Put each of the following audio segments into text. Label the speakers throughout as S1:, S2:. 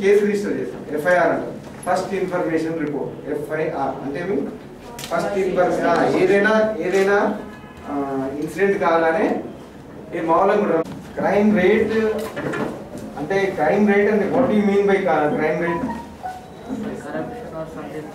S1: Case register చేస్తాం FIR అంటాం first information report FIR అంటే ఫస్ట్ ఇన్ఫర్మేషన్ ఏదైనా ఏదైనా ఇన్సిడెంట్ కాగానే ఈ మామూలుగా కూడా క్రైమ్ రేట్ అంటే క్రైమ్ రేట్ అంటే what you mean by crime rate
S2: corruption or something.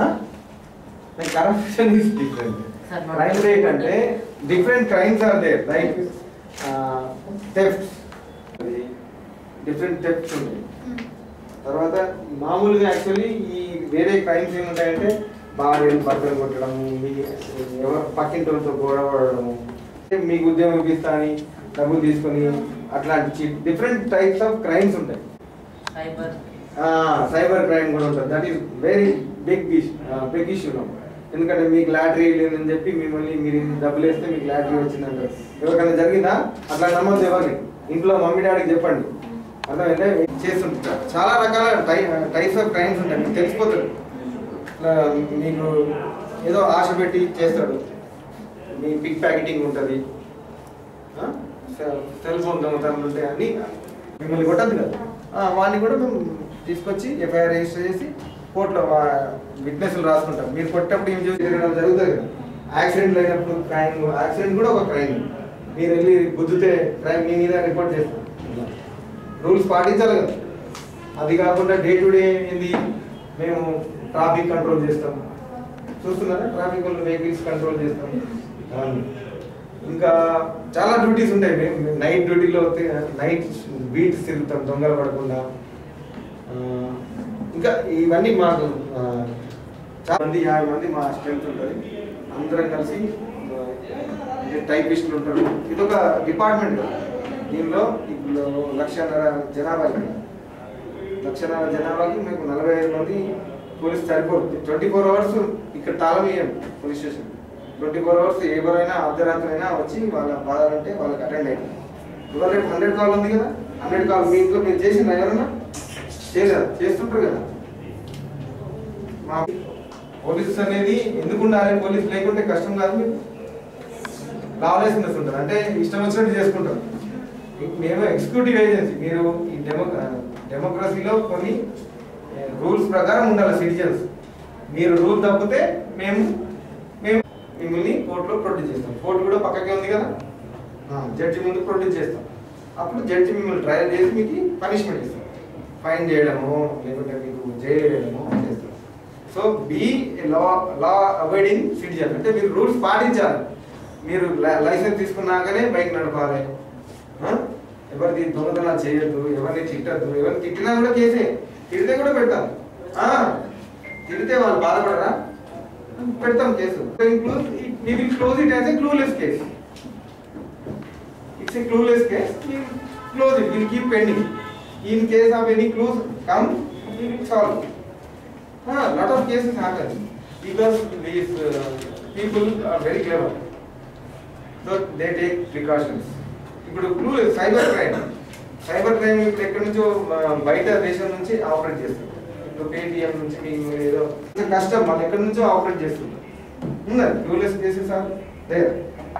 S1: Corruption is different
S2: Sir, not-
S1: crime rate అంటే different crimes are there like theft different thefts ఉంటాయి తర్వాత మామూలుగా యాక్చువల్లీ ఈ వేరే క్రైమ్స్ ఏముంటాయంటే భార్యను భర్తను కొట్టడం మీ ఎవరు పక్కింటి వాళ్ళతో గొడవ పడడము మీకు ఉద్యోగం ఇప్పిస్తా అని డబ్బులు తీసుకొని అట్లాంటి డిఫరెంట్ టైప్స్ ఆఫ్ క్రైమ్స్ ఉంటాయి
S2: Cyber.
S1: సైబర్ క్రైమ్ కూడా ఉంటుంది that is very big big issue ఎందుకంటే మీకు లాటరీ లేదని చెప్పి మిమ్మల్ని మీరు ఇన్ని డబ్బులు వేస్తే మీకు లాటరీ వచ్చిందంటారు ఎవరికైనా జరిగిందా అట్లా నమ్మద్దు ఎవరిని ఇంట్లో మమ్మీ డాడీకి చెప్పండి అర్థమైతే చేస్తుంటారు చాలా రకాల టై టైప్స్ ఆఫ్ క్రైమ్స్ ఉంటాయి మీకు తెలిసిపోతుంది ఇట్లా మీకు ఏదో ఆశ పెట్టి చేస్తాడు మీ పిక్ ప్యాకెటింగ్ ఉంటుంది సెల్ ఫోన్ దొంగతనాలు ఉంటాయి అన్ని మిమ్మల్ని కొట్టద్దు కదా ఆ, వాడిని కూడా మేము తీసుకొచ్చి ఎఫ్ఐఆర్ రిజిస్టర్ చేసి కోర్టులో విట్నెస్లు రాసుకుంటాం మీరు కొట్టేటప్పుడు ఏం చేసి జరగడం జరుగుతుంది కదా యాక్సిడెంట్ అయినప్పుడు క్రైమ్ యాక్సిడెంట్ కూడా ఒక క్రైమ్ మీరు వెళ్ళి గుద్దుతే క్రైమ్ మీ మీద రిపోర్ట్ చేస్తాం రూల్స్ పాటించాలి కదా అది కాకుండా డే టు డే ఏంది మేము ట్రాఫిక్ కంట్రోల్ చేస్తాం చూస్తున్నారా ట్రాఫిక్ వెహికల్స్ కంట్రోల్ చేస్తాం అవును. ఇంకా చాలా డ్యూటీస్ ఉంటాయి మేము నైట్ డ్యూటీలో నైట్ బీట్స్ తిరుగుతాం దొంగలు పడకుండా ఆ, ఇంకా ఇవన్నీ మాకు ఆ, చాలా మంది యాభై మంది మా స్ట్రెంత్ ఉంటుంది అందరం కలిసి టైపిస్టులు ఉంటారు ఇది ఒక డిపార్ట్మెంట్ దీనిలో ఇప్పుడు లక్షన్నర జనాభా ఇక్కడ లక్షన్నర జనాభాకి మీకు నలభై ఐదు మంది పోలీస్ సరిపోరు ట్వంటీ ఫోర్ అవర్స్ ఇక్కడ తాళం వేయం police station twenty four hours ఎవరైనా అర్ధరాత్రి అయినా వచ్చి వాళ్ళ బాధ అంటే వాళ్ళకి అటెండ్ అయ్యారు ఇవాళ రేపు హండ్రెడ్ కాల్ ఉంది కదా హండ్రెడ్ కాల్ మీ ఇంట్లో మీరు చేసిన ఎవరన్నా చేయలేదా చేస్తుంటారు కదా మా పోలీస్ అనేది ఎందుకు ఉండాలి పోలీస్ లేకుంటే కష్టం కాదు మీరు లాలెస్నెస్ ఉంటుంది అంటే ఇష్టం వచ్చినట్టు చేసుకుంటారు మేము ఎగ్జిక్యూటివ్ ఏజెన్సీ మీరు ఈ డెమో డెమోక్రసీలో కొన్ని రూల్స్ ప్రకారం ఉండాలి సిటిజన్స్ మీరు రూల్ తప్పితే మేము మేము మిమ్మల్ని కోర్టులో ప్రొడ్యూస్ చేస్తాం కోర్టు కూడా పక్కకే ఉంది కదా జడ్జి ముందు ప్రొడ్యూస్ చేస్తాం అప్పుడు జడ్జి మిమ్మల్ని ట్రయల్ చేసి మీకు పనిష్మెంట్ ఇస్తాం ఫైన్ చేయడము లేకుంటే మీకు జైలు వేయడము చేస్తాం so be law law avoiding citizen అంటే మీరు రూల్స్ పాటించాలి మీరు లైసెన్స్ తీసుకున్నాకనే బైక్ నడపాలి ఆ? ఎవరిది దొంగతనాలు చేయొద్దు ఎవరిని తిట్టద్దు ఎవరిని తిట్టినా కూడా కేసే తిడితే కూడా పెడతాం ఆ, తిడితే వాళ్ళు బాధపడరా పెడతాం case we will close it as a clueless case it's a clueless case we will close it we'll keep pending in case of any clues come we will solve ah lot of cases happen because these uh, people are very clever so they take precautions ఇప్పుడు clue cyber crime cyber crime ఇప్పుడు ఎక్కడి నుంచో ఆ, బయట దేశం నుంచి operate చేస్తారు ఇప్పుడు పేటిఎం నుంచి మీకు ఏదో కొంచెం కష్టం వాళ్ళు ఎక్కడి నుంచో ఆపరేట్ చేస్తుంది ఉన్నది clueless cases are there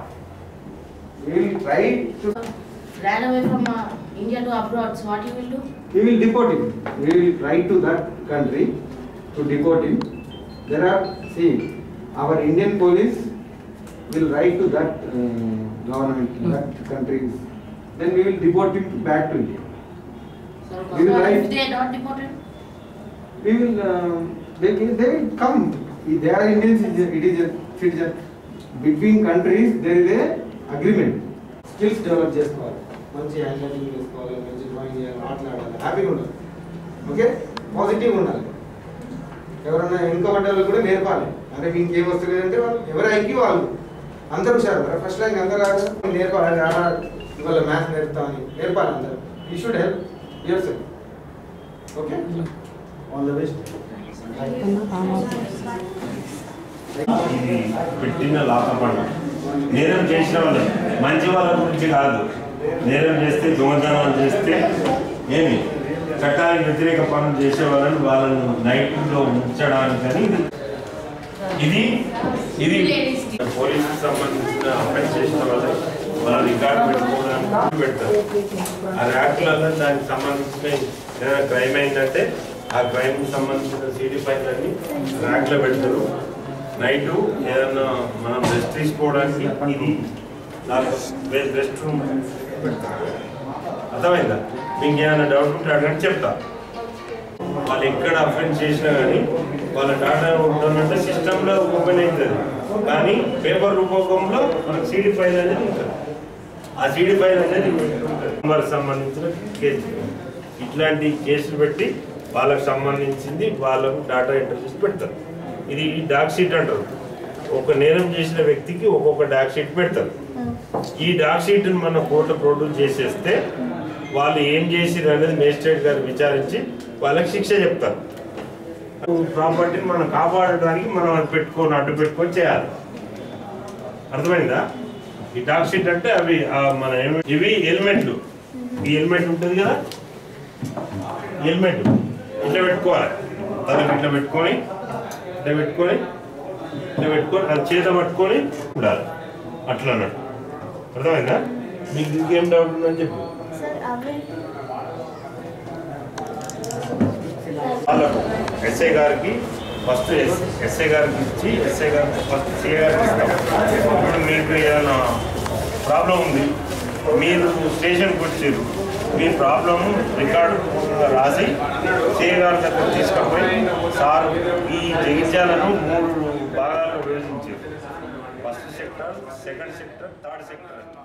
S1: will try to
S2: Ran away from uh, India to abroad, so what you will do?
S1: we will deport him we will write to that country to deport him there are see our indian police will write to that uh, government that countries then we will deport him back to india
S2: So,
S1: We will
S2: so
S1: write-
S2: if they are not deported,
S1: we will uh, they, will- they will come If they are indian citizen it is a citizen between countries there is a agreement skills develop చేసుకోవాలి మంచి hand writing చేసుకోవాలి మంచి drawing చేయాలి మాట్లాడాలి హ్యాపీగా ఉండాలి okay positive ఉండాలి ఎవరన్నా వెనుకబడ్డ వాళ్ళు కూడా నేర్పాలి అంటే మీకు ఏం వస్తలేదంటే వాళ్ళు ఎవరు ఐక్యూ వాళ్ళు అందరూ హుషారు మరి ఫస్ట్ లైన్ అందరూ రాదు నేర్పాలి ఆడ ఇవాళ మ్యాథ్స్ నేర్పుతామని నేర్పాలి అందరూ you should help yourself okay all the best
S3: పెట్టిన లాభపడ నేరం చేసిన వాళ్ళు మంచి వాళ్ళ గురించి కాదు నేరం చేస్తే దొంగతనాలు చేస్తే ఏమి చట్టానికి వ్యతిరేక పనులు చేసే వాళ్ళని వాళ్ళను నైట్లో ఉంచడానికని ఇది ఇది పోలీసుకి సంబంధించిన అఫెన్స్ చేసిన వాళ్ళని వాళ్ళ రికార్డు పెట్టుకోవడానికి పెడతారు ఆ ర్యాక్లలో దానికి సంబంధించిన ఏదైనా క్రైమ్ అయిందంటే ఆ క్రైమ్ సంబంధించిన సీడీ ఫైల్ అన్ని ర్యాక్లో పెడతారు నైట్ ఏదన్నా మనం రెస్ట్ తీసుకోవడానికి ఇది రెస్ట్ రూమ్ పెడతారు అర్థమైందా మీకు ఏమైనా డౌట్ ఉంటే అడగండి చెప్తా వాళ్ళు ఎక్కడ అఫెన్స్ చేసినా కానీ వాళ్ళ డాటా ఉంటుందంటే సిస్టంలో ఓపెన్ అవుతుంది కానీ పేపర్ రూపకంలో మనకు సీడీ ఫైల్ అనేది ఉంటుంది ఆ సీడీ ఫైల్ అనేది నెంబర్ సంబంధించిన కేసు ఇట్లాంటి కేసులు పెట్టి వాళ్ళకి సంబంధించింది వాళ్ళకు డాటా ఎంటర్ చేసి పెడతారు ఇది డాక్ షీట్ అంటారు ఒక నేరం చేసిన వ్యక్తికి ఒక్కొక్క డాక్ షీట్ పెడతారు ఈ డాక్ షీట్ మన కోర్టు ప్రొడ్యూస్ చేసేస్తే వాళ్ళు ఏం చేసిరు అనేది మేజిస్ట్రేట్ గారు విచారించి వాళ్ళకి శిక్ష చెప్తారు ప్రాపర్టీని మనం కాపాడడానికి మనం అది పెట్టుకొని అడ్డు పెట్టుకొని చేయాలి అర్థమైందా ఈ డాక్ షీట్ అంటే అవి ఆ, మన ఏమి- ఇవి ఎలిమెంట్లు ఈ ఎలిమెంట్ ఉంటుంది కదా ఎలిమెంట్ ఇట్లా పెట్టుకోవాలి తనకి ఇట్లా పెట్టుకొని ఇట్లా పెట్టుకొని ఇట్లా పెట్టుకొని అది చేత పట్టుకొని ఉండాలి అట్లా అన్నట్టు అర్థమైందా మీకు ఇంకేం డౌట్ ఉందని చెప్పు
S4: సార్ అవి
S3: వాళ్ళకు ఎస్ఐ గారికి ఫస్ట్ ఎస్ఐ గారికి ఇచ్చి ఎస్ఐ గారికి ఫస్ట్ సిఐ గారికి ఇస్తాం ఇప్పుడు మీకు ఏదైనా ప్రాబ్లం ఉంది మీరు స్టేషన్కి వచ్చారు మీ ప్రాబ్లం రికార్డు రాసి సిఐ గారి దగ్గర తీసుకుపోయి సార్ ఈ జగిత్యాలను మూడు భాగాల్లో విభజించారు first sector second sector third sector